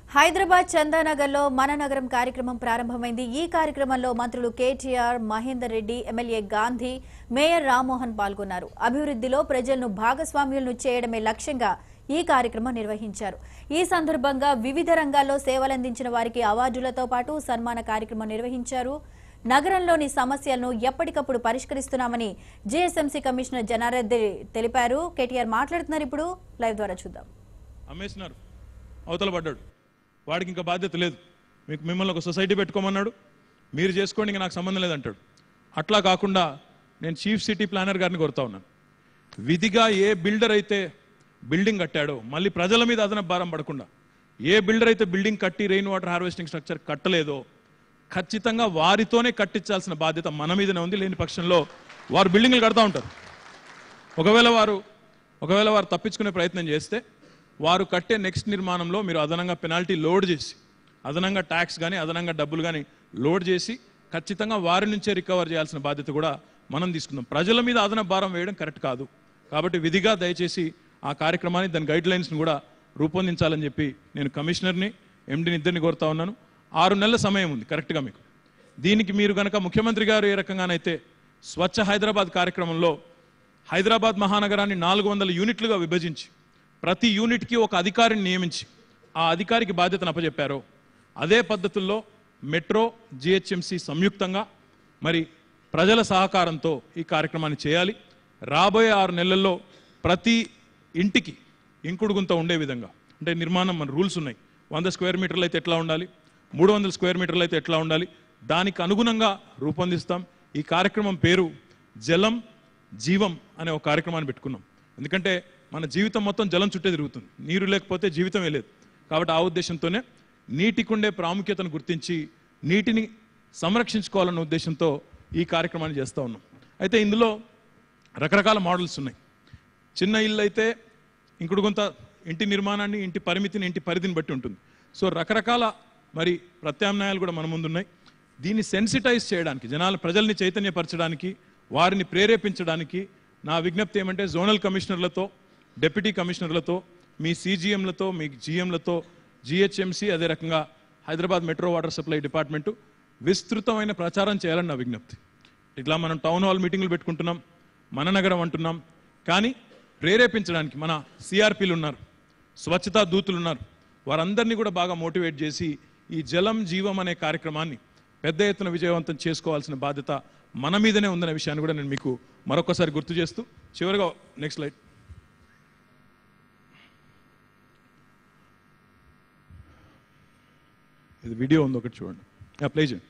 హైదరాబాద్ చందానగర్లో మన నగరం కార్యక్రమం ప్రారంభమైంది ఈ కార్యక్రమంలో మంత్రులు KTR Mahender Reddy MLA Gandhi mayor Rammohan పాల్గొన్నారు అభివృద్ధిలో ప్రజలను భాగస్వామ్యులను చేయడమే లక్ష్యంగా ఈ కార్యక్రమం నిర్వహించారు ఈ సందర్భంగా వివిధ రంగాల్లో సేవలందించిన వారికి అవార్డులతో పాటు సన్మాన కార్యక్రమం నిర్వహించారు నగరంలోని సమస్యలను ఎప్పటికప్పుడు పరిష్కరిస్తున్నామని జేఎస్ఎంసీ కమిషనర్ జనారెడ్డి తెలిపారు కేటీఆర్ మాట్లాడుతున్నారు ఇప్పుడు లైవ్ ద్వారా చూద్దాం అమ్మేసినారు అవతల పడ్డాడు వాడికి ఇంకా బాధ్యత లేదు మీకు మిమ్మల్ని ఒక సొసైటీ పెట్టుకోమన్నాడు మీరు చేసుకోండి ఇంకా నాకు సంబంధం లేదంటాడు అట్లా కాకుండా నేను చీఫ్ సిటీ ప్లానర్ గారిని కోరుతా ఉన్నాను విధిగా ఏ బిల్డర్ అయితే బిల్డింగ్ కట్టాడో మళ్ళీ ప్రజల మీద అదనపు భారం పడకుండా ఏ బిల్డర్ అయితే బిల్డింగ్ కట్టి రెయిన్ వాటర్ హార్వెస్టింగ్ స్ట్రక్చర్ కట్టలేదో ఖచ్చితంగా వారితోనే కట్టించాల్సిన బాధ్యత మన మీదనే ఉంది లేని పక్షంలో వారు బిల్డింగ్లు కడతా ఉంటారు ఒకవేళ వారు ఒకవేళ వారు తప్పించుకునే ప్రయత్నం చేస్తే వారు కట్టే నెక్స్ట్ నిర్మాణంలో మీరు అదనంగా పెనాల్టీ లోడ్ చేసి అదనంగా ట్యాక్స్ కానీ అదనంగా డబ్బులు కానీ లోడ్ చేసి ఖచ్చితంగా వారి నుంచే రికవర్ చేయాల్సిన బాధ్యత కూడా మనం తీసుకుందాం ప్రజల మీద అదన భారం వేయడం కరెక్ట్ కాదు కాబట్టి విధిగా దయచేసి ఆ కార్యక్రమాన్ని దాని గైడ్ లైన్స్ని కూడా రూపొందించాలని చెప్పి నేను కమిషనర్ని ఎండిని ఇద్దరిని కోరుతా ఉన్నాను ఆరు నెలల సమయం ఉంది కరెక్ట్గా మీకు దీనికి మీరు గనక ముఖ్యమంత్రి గారు ఏ రకంగానైతే స్వచ్ఛ హైదరాబాద్ కార్యక్రమంలో హైదరాబాద్ మహానగరాన్ని నాలుగు వందల యూనిట్లుగా విభజించి ప్రతి యూనిట్కి ఒక అధికారిని నియమించి ఆ అధికారికి బాధ్యతను అప్పచెప్పారో అదే పద్ధతుల్లో మెట్రో జిహెచ్ఎంసి సంయుక్తంగా మరి ప్రజల సహకారంతో ఈ కార్యక్రమాన్ని చేయాలి రాబోయే ఆరు నెలల్లో ప్రతి ఇంటికి ఇంకుడు గుంత ఉండే విధంగా అంటే నిర్మాణం మన రూల్స్ ఉన్నాయి వంద స్క్వేర్ మీటర్లు అయితే ఎట్లా ఉండాలి మూడు వందల స్క్వేర్ మీటర్లు అయితే ఎట్లా ఉండాలి దానికి అనుగుణంగా రూపొందిస్తాం ఈ కార్యక్రమం పేరు జలం జీవం అనే ఒక కార్యక్రమాన్ని పెట్టుకున్నాం ఎందుకంటే మన జీవితం మొత్తం జలం చుట్టే తిరుగుతుంది నీరు లేకపోతే జీవితమే లేదు కాబట్టి ఆ ఉద్దేశంతోనే నీటికి ఉండే ప్రాముఖ్యతను గుర్తించి నీటిని సంరక్షించుకోవాలన్న ఉద్దేశంతో ఈ కార్యక్రమాన్ని చేస్తూ ఉన్నాం అయితే ఇందులో రకరకాల మోడల్స్ ఉన్నాయి చిన్న ఇల్లు అయితే ఇంకుడు కొంత ఇంటి నిర్మాణాన్ని ఇంటి పరిమితిని ఇంటి పరిధిని బట్టి ఉంటుంది సో రకరకాల మరి ప్రత్యామ్నాయాలు కూడా మన ముందు ఉన్నాయి దీన్ని సెన్సిటైజ్ చేయడానికి జనాల ప్రజల్ని చైతన్యపరచడానికి వారిని ప్రేరేపించడానికి నా విజ్ఞప్తి ఏమంటే జోనల్ కమిషనర్లతో డిప్యూటీ కమిషనర్లతో మీ సీజీఎంలతో మీ జీఎంలతో జిహెచ్ఎంసి అదే రకంగా Hyderabad metro water supply department విస్తృతమైన ప్రచారం చేయాలని నా విజ్ఞప్తి ఇట్లా మనం టౌన్ హాల్ మీటింగ్లు పెట్టుకుంటున్నాం మన నగరం అంటున్నాం కానీ ప్రేరేపించడానికి మన సిఆర్పీలు ఉన్నారు స్వచ్ఛతా దూతులు ఉన్నారు వారందరినీ కూడా బాగా మోటివేట్ చేసి ఈ జలం జీవం అనే కార్యక్రమాన్ని పెద్ద ఎత్తున విజయవంతం చేసుకోవాల్సిన బాధ్యత మన మీదనే ఉందనే విషయాన్ని కూడా నేను మీకు మరొకసారి గుర్తు చేస్తూ చివరిగా నెక్స్ట్ లైట్ ఇది వీడియో ఉంది ఒకటి చూడండి ప్లే చేయండి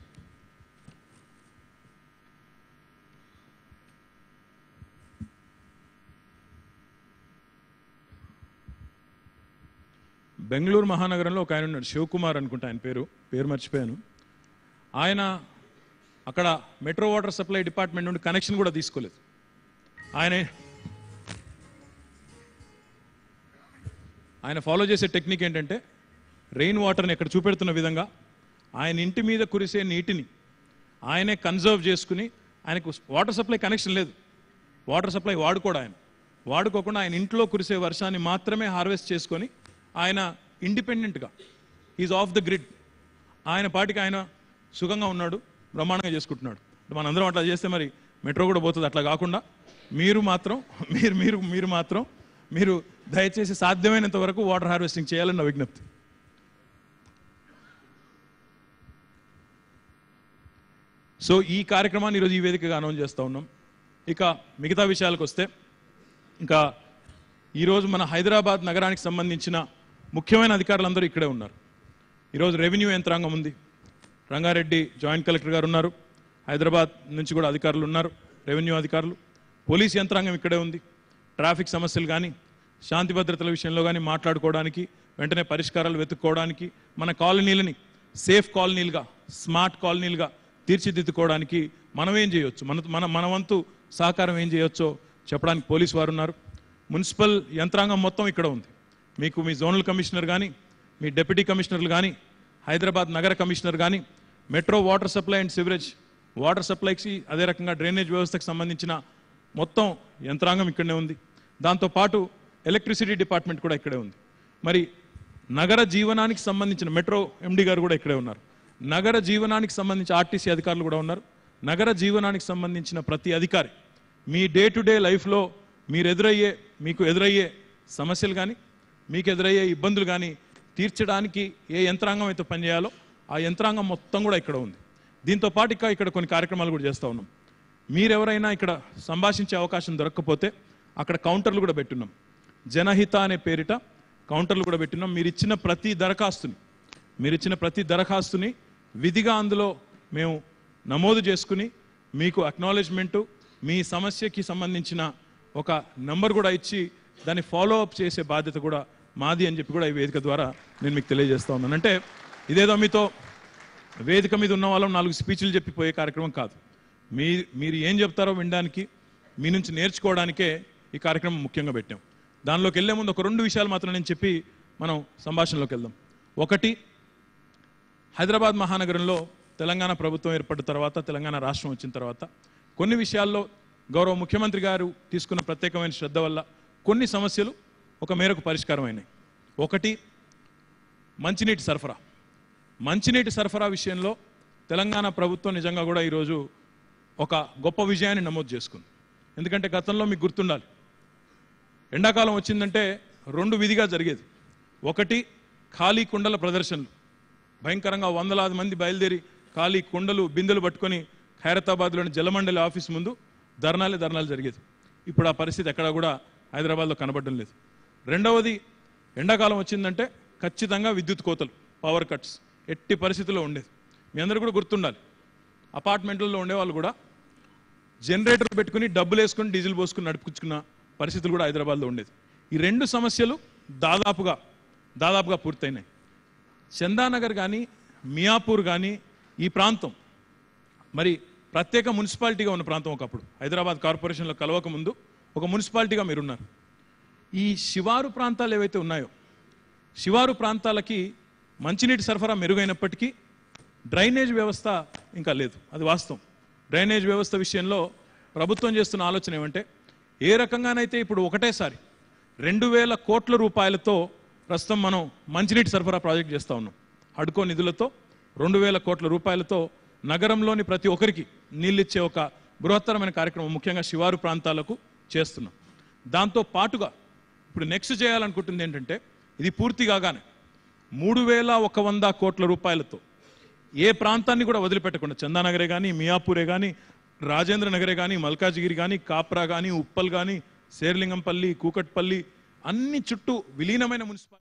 బెంగళూరు మహానగరంలో ఒక ఆయన ఉన్నాడు శివకుమార్ అనుకుంటా ఆయన పేరు పేరు మర్చిపోయాను ఆయన అక్కడ మెట్రో వాటర్ సప్లై డిపార్ట్మెంట్ నుండి కనెక్షన్ కూడా తీసుకోలేదు ఆయన ఆయన ఫాలో చేసే టెక్నిక్ ఏంటంటే రెయిన్ వాటర్ని ఇక్కడ చూపెడుతున్న విధంగా ఆయన ఇంటి మీద కురిసే నీటిని ఆయనే కన్జర్వ్ చేసుకుని ఆయనకు వాటర్ సప్లై కనెక్షన్ లేదు వాటర్ సప్లై వాడుకోడు ఆయన వాడుకోకుండా ఆయన ఇంట్లో కురిసే వర్షాన్ని మాత్రమే హార్వెస్ట్ చేసుకొని ఆయన ఇండిపెండెంట్గా ఈజ్ ఆఫ్ ద గ్రిడ్ ఆయన పాటికి ఆయన సుఖంగా ఉన్నాడు బ్రహ్మాండంగా చేసుకుంటున్నాడు మనందరం అట్లా చేస్తే మరి మెట్రో కూడా పోతుంది అట్లా కాకుండా మీరు మాత్రం మీరు మీరు మీరు మాత్రం మీరు దయచేసి సాధ్యమైనంత వరకు వాటర్ హార్వెస్టింగ్ చేయాలని నా విజ్ఞప్తి సో ఈ కార్యక్రమాన్ని ఈరోజు ఈ వేదికగా అనౌన్స్ చేస్తూ ఉన్నాం ఇక మిగతా విషయాలకు వస్తే ఇంకా ఈరోజు మన హైదరాబాద్ నగరానికి సంబంధించిన ముఖ్యమైన అధికారులందరూ ఇక్కడే ఉన్నారు ఈరోజు రెవెన్యూ యంత్రాంగం ఉంది రంగారెడ్డి జాయింట్ కలెక్టర్ గారు ఉన్నారు హైదరాబాద్ నుంచి కూడా అధికారులు ఉన్నారు రెవెన్యూ అధికారులు పోలీస్ యంత్రాంగం ఇక్కడే ఉంది ట్రాఫిక్ సమస్యలు కానీ శాంతి భద్రతల విషయంలో కానీ మాట్లాడుకోవడానికి వెంటనే పరిష్కారాలు వెతుక్కోవడానికి మన కాలనీలని సేఫ్ కాలనీలుగా స్మార్ట్ కాలనీలుగా తీర్చిదిద్దుకోవడానికి మనం ఏం చేయొచ్చు మన మన మన వంతు సహకారం ఏం చేయొచ్చో చెప్పడానికి పోలీసు వారు ఉన్నారు మున్సిపల్ యంత్రాంగం మొత్తం ఇక్కడ ఉంది మీకు మీ జోనల్ కమిషనర్ కానీ మీ డిప్యూటీ కమిషనర్లు కానీ హైదరాబాద్ నగర కమిషనర్ కానీ metro water supply and sewerage water సప్లైకి అదే రకంగా డ్రైనేజ్ వ్యవస్థకు సంబంధించిన మొత్తం యంత్రాంగం ఇక్కడనే ఉంది దాంతోపాటు ఎలక్ట్రిసిటీ డిపార్ట్మెంట్ కూడా ఇక్కడే ఉంది మరి నగర జీవనానికి సంబంధించిన మెట్రో ఎండి గారు కూడా ఇక్కడే ఉన్నారు నగర జీవనానికి సంబంధించి ఆర్టీసీ అధికారులు కూడా ఉన్నారు నగర జీవనానికి సంబంధించిన ప్రతి అధికారి మీ డే టు డే లైఫ్లో మీరు ఎదురయ్యే మీకు ఎదురయ్యే సమస్యలు కానీ మీకు ఎదురయ్యే ఇబ్బందులు కానీ తీర్చడానికి ఏ యంత్రాంగం అయితే పనిచేయాలో ఆ యంత్రాంగం మొత్తం కూడా ఇక్కడ ఉంది దీంతో పాటు ఇంకా ఇక్కడ కొన్ని కార్యక్రమాలు కూడా చేస్తూ ఉన్నాం మీరెవరైనా ఇక్కడ సంభాషించే అవకాశం దొరకకపోతే అక్కడ కౌంటర్లు కూడా పెట్టున్నాం జనహిత అనే పేరిట కౌంటర్లు కూడా పెట్టినాం మీరు ఇచ్చిన ప్రతి దరఖాస్తుని మీరు ఇచ్చిన ప్రతి దరఖాస్తుని విధిగా అందులో మేము నమోదు చేసుకుని మీకు అక్నాలెడ్జ్మెంటు మీ సమస్యకి సంబంధించిన ఒక నంబర్ కూడా ఇచ్చి దాన్ని ఫాలో అప్ చేసే బాధ్యత కూడా మాది అని చెప్పి కూడా ఈ వేదిక ద్వారా నేను మీకు తెలియజేస్తా ఉన్నాను అంటే ఇదేదో మీతో వేదిక మీద ఉన్న వాళ్ళం నాలుగు స్పీచ్లు చెప్పిపోయే కార్యక్రమం కాదు మీ మీరు ఏం చెప్తారో వినడానికి మీ నుంచి నేర్చుకోవడానికే ఈ కార్యక్రమం ముఖ్యంగా పెట్టాం దానిలోకి వెళ్లే ముందు ఒక రెండు విషయాలు మాత్రం నేను చెప్పి మనం సంభాషణలోకి వెళ్దాం ఒకటి హైదరాబాద్ మహానగరంలో తెలంగాణ ప్రభుత్వం ఏర్పడిన తర్వాత తెలంగాణ రాష్ట్రం వచ్చిన తర్వాత కొన్ని విషయాల్లో గౌరవ ముఖ్యమంత్రి గారు తీసుకున్న ప్రత్యేకమైన శ్రద్ధ వల్ల కొన్ని సమస్యలు ఒక మేరకు పరిష్కారం అయినాయి ఒకటి మంచినీటి సరఫరా మంచినీటి సరఫరా విషయంలో తెలంగాణ ప్రభుత్వం నిజంగా కూడా ఈరోజు ఒక గొప్ప విజయాన్ని నమోదు చేసుకుంది ఎందుకంటే గతంలో మీకు గుర్తుండాలి ఎండాకాలం వచ్చిందంటే రెండు విధిగా జరిగేది ఒకటి ఖాళీ కుండల ప్రదర్శనలు భయంకరంగా వందలాది మంది బయలుదేరి ఖాళీ కుండలు బిందెలు పట్టుకొని ఖైరతాబాద్లోని జలమండలి ఆఫీస్ ముందు ధర్నాలే ధర్నాలు జరిగేది ఇప్పుడు ఆ పరిస్థితి ఎక్కడా కూడా హైదరాబాద్లో కనబడడం లేదు రెండవది ఎండాకాలం వచ్చిందంటే ఖచ్చితంగా విద్యుత్ కోతలు పవర్ కట్స్ ఎట్టి పరిస్థితుల్లో ఉండేది మీ అందరూ కూడా గుర్తుండాలి అపార్ట్మెంట్లలో ఉండేవాళ్ళు కూడా జనరేటర్ పెట్టుకుని డబ్బులు వేసుకుని డీజిల్ పోసుకుని నడుపుకున్న పరిస్థితులు కూడా హైదరాబాద్లో ఉండేది ఈ రెండు సమస్యలు దాదాపుగా దాదాపుగా పూర్తయినాయి చందానగర్ కానీ మియాపూర్ కానీ ఈ ప్రాంతం మరి ప్రత్యేక మున్సిపాలిటీగా ఉన్న ప్రాంతం ఒకప్పుడు హైదరాబాద్ కార్పొరేషన్లో కలవక ముందు ఒక మున్సిపాలిటీగా మీరున్నారు ఈ శివారు ప్రాంతాలు ఏవైతే ఉన్నాయో శివారు ప్రాంతాలకి మంచినీటి సరఫరా మెరుగైనప్పటికీ డ్రైనేజ్ వ్యవస్థ ఇంకా లేదు అది వాస్తవం డ్రైనేజ్ వ్యవస్థ విషయంలో ప్రభుత్వం చేస్తున్న ఆలోచన ఏమంటే ఏ రకంగానైతే ఇప్పుడు ఒకటేసారి రెండు వేల కోట్ల రూపాయలతో ప్రస్తుతం మనం మంచినీటి సరఫరా ప్రాజెక్ట్ చేస్తూ ఉన్నాం హడ్కో నిధులతో రెండు వేల కోట్ల రూపాయలతో నగరంలోని ప్రతి ఒక్కరికి నీళ్ళిచ్చే ఒక బృహత్తరమైన కార్యక్రమం ముఖ్యంగా శివారు ప్రాంతాలకు చేస్తున్నాం దాంతో పాటుగా ఇప్పుడు నెక్స్ట్ చేయాలనుకుంటుంది ఏంటంటే ఇది పూర్తి కాగానే మూడు వేల ఒక వంద కోట్ల రూపాయలతో ఏ ప్రాంతాన్ని కూడా వదిలిపెట్టకుండా చందానగరే కానీ మియాపూరే కానీ రాజేంద్ర నగరే కానీ మల్కాజిగిరి కానీ కాప్రా కానీ ఉప్పల్ కానీ శేర్లింగంపల్లి కూకట్పల్లి అన్ని చుట్టూ విలీనమైన మున్సిపాలిటీ